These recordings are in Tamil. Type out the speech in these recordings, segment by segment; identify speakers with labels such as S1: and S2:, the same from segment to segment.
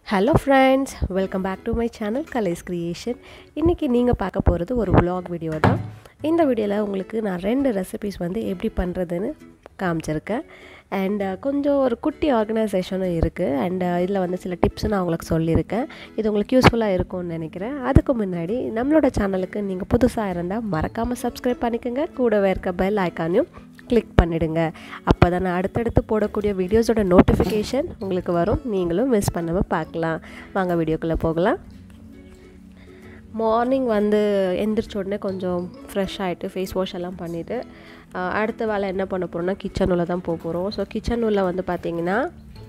S1: hello friends welcome back to my channel Kalai's creation இன்றைக்கி நீங்கள் பார்க்க போகிறது ஒரு vlog வீடியோ தான் இந்த வீடியோவில் உங்களுக்கு நான் ரெண்டு ரெசிபிஸ் வந்து எப்படி பண்ணுறதுன்னு காமிச்சிருக்கேன் அண்ட் கொஞ்சம் ஒரு குட்டி ஆர்கனைசேஷனும் இருக்குது அண்ட் இதில் வந்து சில டிப்ஸ் நான் உங்களுக்கு சொல்லியிருக்கேன் இது உங்களுக்கு யூஸ்ஃபுல்லாக இருக்கும்னு நினைக்கிறேன் அதுக்கு முன்னாடி நம்மளோட சேனலுக்கு நீங்கள் புதுசாக இருந்தால் மறக்காமல் சப்ஸ்கிரைப் பண்ணிக்கோங்க கூடவே இருக்க பெல் ஐக்கானையும் கிளிக் பண்ணிடுங்க அப்போ தான் நான் அடுத்தடுத்து போடக்கூடிய வீடியோஸோட நோட்டிஃபிகேஷன் உங்களுக்கு வரும் நீங்களும் மிஸ் பண்ணாமல் பார்க்கலாம் வாங்க வீடியோக்குள்ளே போகலாம் மார்னிங் வந்து எந்திரிச்ச உடனே கொஞ்சம் ஃப்ரெஷ் ஆகிட்டு ஃபேஸ் வாஷ் எல்லாம் பண்ணிவிட்டு அடுத்த வேலை என்ன பண்ண போகிறோம்னா கிச்சன் உள்ள தான் போக போகிறோம் ஸோ கிச்சன் உள்ள வந்து பார்த்திங்கன்னா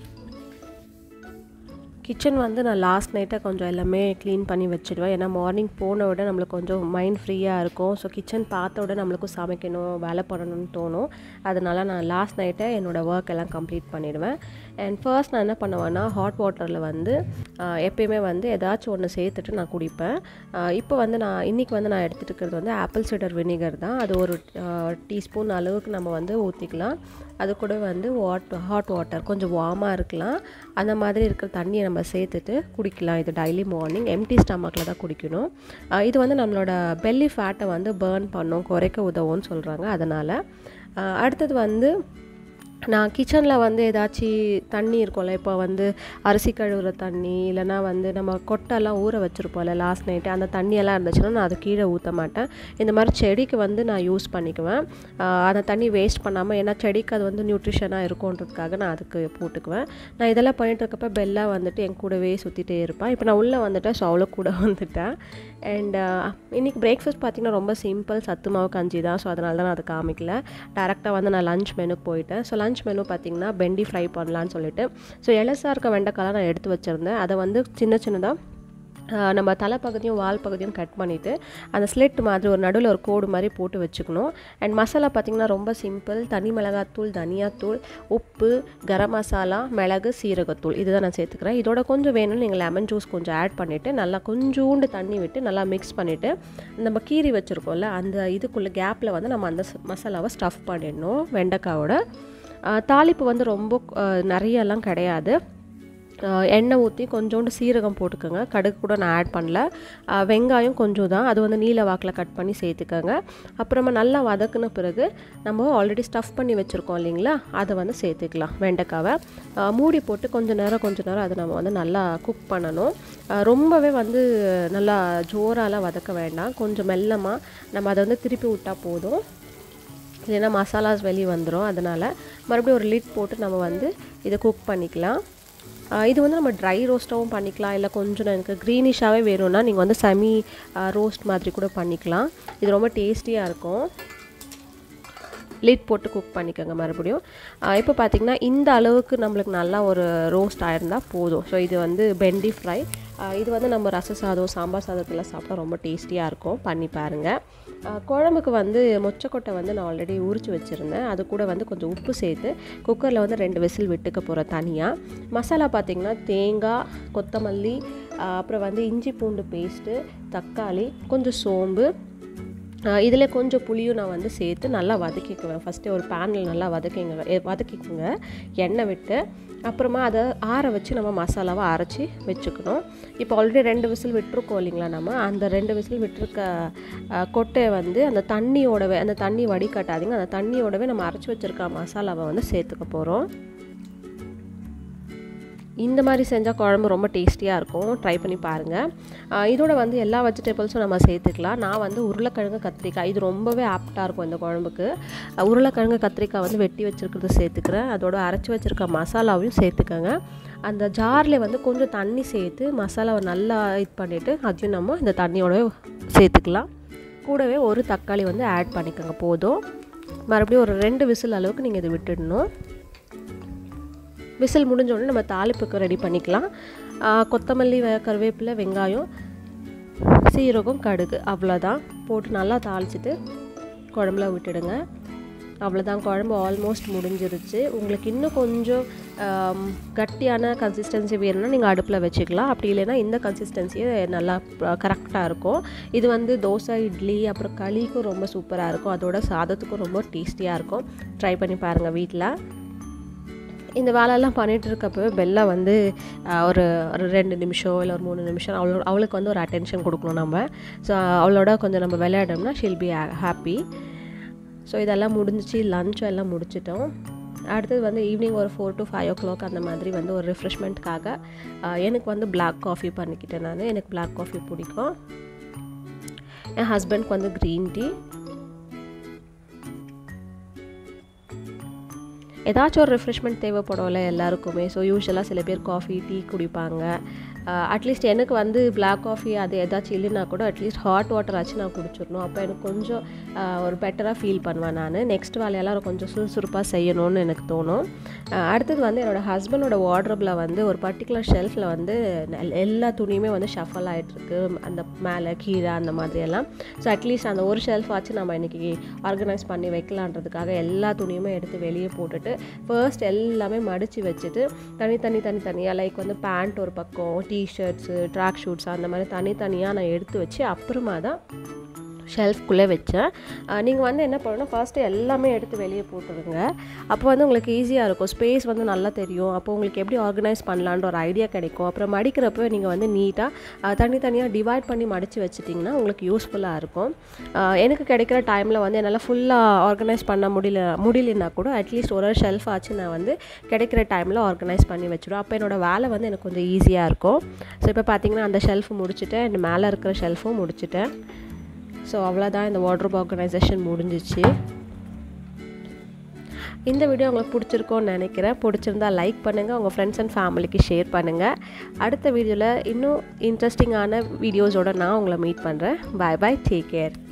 S1: கிச்சன் வந்து நான் லாஸ்ட் நைட்டை கொஞ்சம் எல்லாமே க்ளீன் பண்ணி வச்சுடுவேன் ஏன்னா மார்னிங் போன விட நம்மளுக்கு கொஞ்சம் மைண்ட் ஃப்ரீயாக இருக்கும் ஸோ கிச்சன் பார்த்த விட நம்மளுக்கும் சமைக்கணும் வேலை பண்ணணும்னு தோணும் அதனால் நான் லாஸ்ட் நைட்டை என்னோடய ஒர்க் எல்லாம் கம்ப்ளீட் பண்ணிடுவேன் அண்ட் ஃபர்ஸ்ட் நான் என்ன பண்ணுவேன்னா ஹாட் வாட்டரில் வந்து எப்பயுமே வந்து ஏதாச்சும் ஒன்று சேர்த்துட்டு நான் குடிப்பேன் இப்போ வந்து நான் இன்றைக்கி வந்து நான் எடுத்துகிட்டு இருக்கிறது வந்து ஆப்பிள் சைடர் வினிகர் தான் அது ஒரு டீஸ்பூன் அளவுக்கு நம்ம வந்து ஊற்றிக்கலாம் அது கூட வந்து வாட் ஹாட் வாட்டர் கொஞ்சம் வார்மாக இருக்கலாம் அந்த மாதிரி இருக்கிற தண்ணியை நம்ம சேர்த்துட்டு குடிக்கலாம் இது டெய்லி மார்னிங் எம்டி ஸ்டமக்கில் தான் குடிக்கணும் இது வந்து நம்மளோட பெல்லி ஃபேட்டை வந்து பேர்ன் பண்ணும் குறைக்க உதவும்னு சொல்கிறாங்க அதனால் அடுத்தது வந்து நான் கிச்சனில் வந்து ஏதாச்சும் தண்ணி இருக்கும்ல இப்போ வந்து அரிசி கழுவுற தண்ணி இல்லைனா வந்து நம்ம கொட்டெல்லாம் ஊற வச்சுருப்போம்ல லாஸ்ட் நைட்டு அந்த தண்ணியெல்லாம் இருந்துச்சுன்னா நான் அதை கீழே ஊற்ற மாட்டேன் இந்த மாதிரி செடிக்கு வந்து நான் யூஸ் பண்ணிக்குவேன் அந்த தண்ணி வேஸ்ட் பண்ணாமல் ஏன்னா செடிக்கு அது வந்து நியூட்ரிஷனாக இருக்கும்ன்றதுக்காக நான் அதுக்கு போட்டுக்குவேன் நான் இதெல்லாம் பண்ணிட்டு இருக்கப்ப பெல்லா வந்துட்டு என் கூடவே சுற்றிட்டே இருப்பேன் இப்போ நான் உள்ளே வந்துட்டேன் ஸோ அவ்வளோ கூட வந்துட்டேன் அண்ட் இன்றைக்கி பிரேக்ஃபாஸ்ட் பார்த்திங்கன்னா ரொம்ப சிம்பிள் சத்து மாவு கஞ்சி தான் ஸோ அதனால தான் நான் அதை காமிக்கல டேரெக்டாக வந்து நான் லஞ்ச் மெனுக்கு போயிட்டேன் ஸோ லஞ்ச் மெனு பார்த்திங்கன்னா பெண்டி ஃப்ரை பண்ணலான்னு சொல்லிட்டு ஸோ எலசாக இருக்க வெண்டைக்காலாம் நான் எடுத்து வச்சுருந்தேன் அதை வந்து சின்ன சின்னதாக நம்ம தலைப்பகுதியும் வால் பகுதியும் கட் பண்ணிவிட்டு அந்த ஸ்லிட் மாதிரி ஒரு நடுவில் ஒரு கோடு மாதிரி போட்டு வச்சுக்கணும் அண்ட் மசாலா பார்த்திங்கன்னா ரொம்ப சிம்பிள் தனி மிளகாத்தூள் தனியாத்தூள் உப்பு கரம் மசாலா மிளகு சீரகத்தூள் இதுதான் நான் சேர்த்துக்கிறேன் இதோட கொஞ்சம் வேணும்னு நீங்கள் லெமன் ஜூஸ் கொஞ்சம் ஆட் பண்ணிவிட்டு நல்லா கொஞ்சோண்டு தண்ணி விட்டு நல்லா மிக்ஸ் பண்ணிவிட்டு நம்ம கீரி வச்சுருக்கோம்ல அந்த இதுக்குள்ளே கேப்பில் வந்து நம்ம அந்த மசாலாவை ஸ்டஃப் பண்ணிடணும் வெண்டைக்காவோட தாளிப்பு வந்து ரொம்ப நிறையெல்லாம் கிடையாது எண்ணெய் ஊற்றி கொஞ்சோண்டு சீரகம் போட்டுக்கோங்க கடுகு கூட நான் ஆட் பண்ணல வெங்காயம் கொஞ்சம் தான் அது வந்து நீல வாக்கில் கட் பண்ணி சேர்த்துக்கோங்க அப்புறமா நல்லா வதக்குன பிறகு நம்ம ஆல்ரெடி ஸ்டஃப் பண்ணி வச்சுருக்கோம் இல்லைங்களா அதை வந்து சேர்த்துக்கலாம் வெண்டைக்காவை மூடி போட்டு கொஞ்சம் நேரம் கொஞ்சம் நேரம் அதை நம்ம வந்து நல்லா குக் பண்ணணும் ரொம்பவே வந்து நல்லா ஜோராலாம் வதக்க வேண்டாம் கொஞ்சம் மெல்லமாக நம்ம அதை வந்து திருப்பி விட்டால் போதும் இல்லைன்னா மசாலாஸ் வெளியே வந்துடும் அதனால் மறுபடியும் ஒரு லிட் போட்டு நம்ம வந்து இதை குக் பண்ணிக்கலாம் இது வந்து நம்ம ட்ரை ரோஸ்ட்டாகவும் பண்ணிக்கலாம் இல்லை கொஞ்சம் எனக்கு க்ரீனிஷாகவே வேணும்னா நீங்கள் வந்து செமி ரோஸ்ட் மாதிரி கூட பண்ணிக்கலாம் இது ரொம்ப டேஸ்டியாக இருக்கும் லிட் போட்டு குக் பண்ணிக்கோங்க மறுபடியும் இப்போ பார்த்திங்கன்னா இந்த அளவுக்கு நம்மளுக்கு நல்லா ஒரு ரோஸ்ட் ஆயிருந்தால் போதும் ஸோ இது வந்து பெண்டி ஃப்ரை இது வந்து நம்ம ரச சாதம் சாம்பார் சாதத்தில் சாப்பிட்டா ரொம்ப டேஸ்டியாக இருக்கும் பண்ணி பாருங்கள் குழம்புக்கு வந்து மொச்சக்கொட்டை வந்து நான் ஆல்ரெடி உரிச்சு வச்சுருந்தேன் அது கூட வந்து கொஞ்சம் உப்பு சேர்த்து குக்கரில் வந்து ரெண்டு விசில் விட்டுக்க போகிறேன் தனியாக மசாலா பார்த்திங்கன்னா தேங்காய் கொத்தமல்லி அப்புறம் வந்து இஞ்சி பூண்டு பேஸ்ட்டு தக்காளி கொஞ்சம் சோம்பு இதில் கொஞ்சம் புளியும் நான் வந்து சேர்த்து நல்லா வதக்கிக்குவேன் ஃபஸ்ட்டு ஒரு பேனில் நல்லா வதக்கிங்க வதக்கிக்குங்க எண்ணெய் விட்டு அப்புறமா அதை ஆற வச்சு நம்ம மசாலாவை அரைச்சி வச்சுக்கணும் இப்போ ஆல்ரெடி ரெண்டு விசில் விட்டுருக்கோம் இல்லைங்களா நம்ம அந்த ரெண்டு விசில் விட்டுருக்க கொட்டையை வந்து அந்த தண்ணியோடவே அந்த தண்ணி வடிகட்டாதீங்க அந்த தண்ணியோடவே நம்ம அரைச்சி வச்சுருக்க மசாலாவை வந்து சேர்த்துக்க போகிறோம் இந்த மாதிரி செஞ்சால் குழம்பு ரொம்ப டேஸ்டியாக இருக்கும் ட்ரை பண்ணி பாருங்கள் இதோட வந்து எல்லா வெஜிடபிள்ஸும் நம்ம சேர்த்துக்கலாம் நான் வந்து உருளைக்கிழங்கு கத்திரிக்காய் இது ரொம்பவே ஆப்டாக இருக்கும் இந்த குழம்புக்கு உருளைக்கிழங்கு கத்திரிக்காய் வந்து வெட்டி வச்சுருக்கிறது சேர்த்துக்கிறேன் அதோட அரைச்சி வச்சுருக்க மசாலாவையும் சேர்த்துக்கோங்க அந்த ஜாரில் வந்து கொஞ்சம் தண்ணி சேர்த்து மசாலாவை நல்லா இது பண்ணிவிட்டு அதையும் நம்ம இந்த தண்ணியோட சேர்த்துக்கலாம் கூடவே ஒரு தக்காளி வந்து ஆட் பண்ணிக்கோங்க போதும் மறுபடியும் ஒரு ரெண்டு விசில் அளவுக்கு நீங்கள் இதை விட்டுடணும் விசில் முடிஞ்சோடனே நம்ம தாளிப்புக்கு ரெடி பண்ணிக்கலாம் கொத்தமல்லி கருவேப்பிலை வெங்காயம் சீரகம் கடுகு அவ்வளோதான் போட்டு நல்லா தாளிச்சிட்டு குழம்புல விட்டுடுங்க அவ்வளோதான் குழம்பு ஆல்மோஸ்ட் முடிஞ்சிருச்சு உங்களுக்கு இன்னும் கொஞ்சம் கட்டியான கன்சிஸ்டன்சி வேணும்னா நீங்கள் அடுப்பில் வச்சுக்கலாம் அப்படி இல்லைன்னா இந்த கன்சிஸ்டன்சியே நல்லா கரெக்டாக இருக்கும் இது வந்து தோசை இட்லி அப்புறம் களிக்கும் ரொம்ப சூப்பராக இருக்கும் அதோட சாதத்துக்கும் ரொம்ப டேஸ்டியாக இருக்கும் ட்ரை பண்ணி பாருங்கள் வீட்டில் இந்த வேலையெல்லாம் பண்ணிகிட்டு இருக்கப்பவே பெல்லா வந்து ஆஹ், ஒரு ஒரு ரெண்டு நிமிஷம் இல்லை ஒரு மூணு நிமிஷம் அவளோ அவளுக்கு வந்து ஒரு அட்டென்ஷன் கொடுக்கணும் நம்ம ஸோ அவளோட கொஞ்சம் நம்ம விளையாடோம்னா ஷீல் பி ஹாப்பி ஸோ இதெல்லாம் முடிஞ்சிச்சு லஞ்சும் எல்லாம் முடிச்சிட்டோம் அடுத்தது வந்து ஈவினிங் ஒரு four to five o'clock அந்த மாதிரி வந்து ஒரு ரிஃப்ரெஷ்மெண்ட்காக எனக்கு வந்து பிளாக் காஃபி பண்ணிக்கிட்டேன் நான் எனக்கு பிளாக் காஃபி பிடிக்கும் என் ஹஸ்பண்ட்க்கு வந்து க்ரீன் டீ ஏதாச்சும் ஒரு ரெஃப்ரெஷ்மெண்ட் தேவைப்படும்ல எல்லாருக்குமே ஸோ யூஸ்வலாக சில பேர் காஃபி டீ குடிப்பாங்க அட்லீஸ்ட் எனக்கு வந்து பிளாக் காஃபி அது ஏதாச்சும் இல்லைன்னா கூட அட்லீஸ்ட் ஹாட் வாட்டர் ஆச்சு நான் குடிச்சிடணும் அப்போ எனக்கு கொஞ்சம் ஆஹ், ஒரு பெட்டராக ஃபீல் பண்ணுவேன் நான் நெக்ஸ்ட் வேலையெல்லாம் கொஞ்சம் சுறுசுறுப்பாக செய்யணும்னு எனக்கு தோணும் ஆஹ், அடுத்தது வந்து என்னோடய ஹஸ்பண்டோட வார்ட்ரோப்பில் வந்து ஒரு பர்டிகுலர் ஷெல்ஃபில் வந்து நெல்- எல்லா துணியுமே வந்து ஷஃபல் ஆகிட்டுருக்கு அந்த மேலே கீழே அந்த மாதிரியெல்லாம் ஸோ அட்லீஸ்ட் அந்த ஒரு ஷெல்ஃப் ஆச்சு நம்ம இன்றைக்கி ஆர்கனைஸ் பண்ணி வைக்கலான்றதுக்காக எல்லா துணியுமே எடுத்து வெளியே போட்டுட்டு ஃபர்ஸ்ட் எல்லாமே மடித்து வச்சுட்டு தனித்தனி தனித்தனியாக லைக் வந்து பேண்ட் ஒரு பக்கம் டிஷர்ட்ஸு ட்ராக் ஷூட்ஸ் அந்த மாதிரி தனித்தனியாக நான் எடுத்து வச்சு அப்புறமா தான் ஷெல்ஃப்குள்ளே வச்சேன் நீங்கள் வந்து என்ன பண்ணணும் ஃபர்ஸ்ட்டு எல்லாமே எடுத்து வெளியே போட்டுருங்க அப்போ வந்து உங்களுக்கு ஈஸியாக இருக்கும் ஸ்பேஸ் வந்து நல்லா தெரியும் அப்போ உங்களுக்கு எப்படி ஆர்கனைஸ் பண்ணலான்ற ஒரு ஐடியா கிடைக்கும் அப்புறம் மடிக்கிறப்ப நீங்கள் வந்து நீட்டாக தனித்தனியாக டிவைட் பண்ணி மடித்து வச்சிட்டிங்கன்னா உங்களுக்கு யூஸ்ஃபுல்லாக இருக்கும் அஹ், எனக்கு கிடைக்கிற டைமில் வந்து என்னால் ஃபுல்லாக ஆர்கனைஸ் பண்ண முடியல முடியலன்னா கூட அட்லீஸ்ட் ஒரு ஷெல்ஃப் ஆச்சு நான் வந்து கிடைக்கிற டைமில் ஆர்கனைஸ் பண்ணி வச்சுடுவேன் அப்போ என்னோடய வேலை வந்து எனக்கு கொஞ்சம் ஈஸியாக இருக்கும் ஸோ இப்போ பார்த்தீங்கன்னா அந்த ஷெல்ஃப் முடிச்சுட்டேன் அண்ட் மேலே இருக்கிற ஷெல்ஃபும் முடிச்சுட்டேன் ஸோ அவ்வளோதான் இந்த வார்ட்ரோப் ஆர்கனைசேஷன் முடிஞ்சிச்சு இந்த வீடியோ உங்களுக்கு பிடிச்சிருக்கோன்னு நினைக்கிறேன் பிடிச்சிருந்தா லைக் பண்ணுங்கள் உங்கள் ஃப்ரெண்ட்ஸ் அண்ட் ஃபேமிலிக்கு ஷேர் பண்ணுங்கள் அடுத்த வீடியோவில் இன்னும் இன்ட்ரெஸ்டிங்கான வீடியோஸோட நான் உங்களை மீட் பண்ணுறேன் பாய் பாய் டேக் கேர்